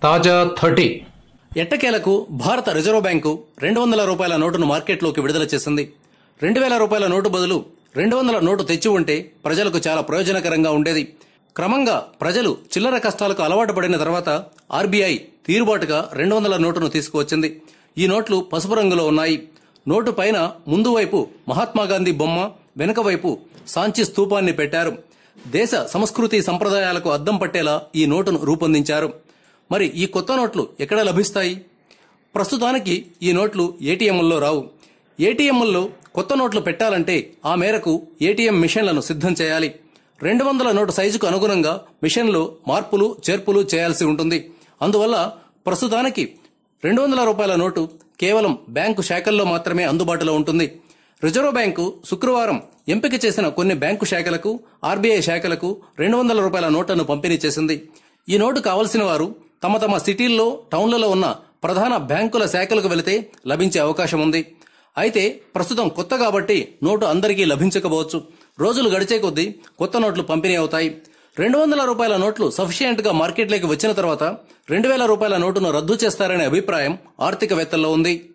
తాజా థర్టీ ఎట్టకేలకు భారత రిజర్వ్ బ్యాంకు రెండు వందల రూపాయల నోటును మార్కెట్లోకి విడుదల చేసింది రెండు వేల రూపాయల నోటు బదులు రెండు వందల నోటు తెచ్చి ఉంటే ప్రజలకు చాలా ప్రయోజనకరంగా ఉండేది క్రమంగా ప్రజలు చిల్లర కష్టాలకు అలవాటు పడిన తర్వాత ఆర్బీఐ తీరుబాటుగా రెండు వందల నోటును తీసుకువచ్చింది ఈ నోట్లు పసుపు రంగులో ఉన్నాయి నోటు పైన ముందు వైపు మహాత్మా గాంధీ బొమ్మ వెనుక వైపు సాంచి స్తూపాన్ని పెట్టారు దేశ సంస్కృతి సంప్రదాయాలకు అద్దం పట్టేలా ఈ నోటును రూపొందించారు మరి ఈ కొత్త నోట్లు ఎక్కడ లభిస్తాయి ప్రస్తుతానికి ఈ నోట్లు ఏటీఎంల్లో రావు ఏటీఎంల్లో కొత్త నోట్లు పెట్టాలంటే ఆ మేరకు ఏటీఎం మిషన్లను సిద్ధం చేయాలి రెండు వందల నోటు సైజుకు అనుగుణంగా మిషన్లో మార్పులు చేర్పులు చేయాల్సి ఉంటుంది అందువల్ల ప్రస్తుతానికి రెండు వందల రూపాయల నోటు కేవలం బ్యాంకు శాఖల్లో మాత్రమే అందుబాటులో ఉంటుంది రిజర్వ్ బ్యాంకు శుక్రవారం ఎంపిక చేసిన కొన్ని బ్యాంకు శాఖలకు ఆర్బీఐ శాఖలకు రెండు వందల రూపాయల నోట్లను పంపిణీ చేసింది ఈ నోటు కావలసిన వారు తమ తమ సిటీల్లో టౌన్లలో ఉన్న ప్రధాన బ్యాంకుల శాఖలకు వెళితే లభించే అవకాశం ఉంది అయితే ప్రస్తుతం కొత్త కాబట్టి నోటు అందరికీ లభించకపోవచ్చు రోజులు గడిచే కొద్దీ కొత్త నోట్లు పంపిణీ అవుతాయి రెండు వందల రూపాయల నోట్లు సఫిషియెంట్ గా మార్కెట్లోకి వచ్చిన తర్వాత రెండు వేల రూపాయల నోటును రద్దు చేస్తారనే అభిప్రాయం ఆర్థికవేత్తల్లో ఉంది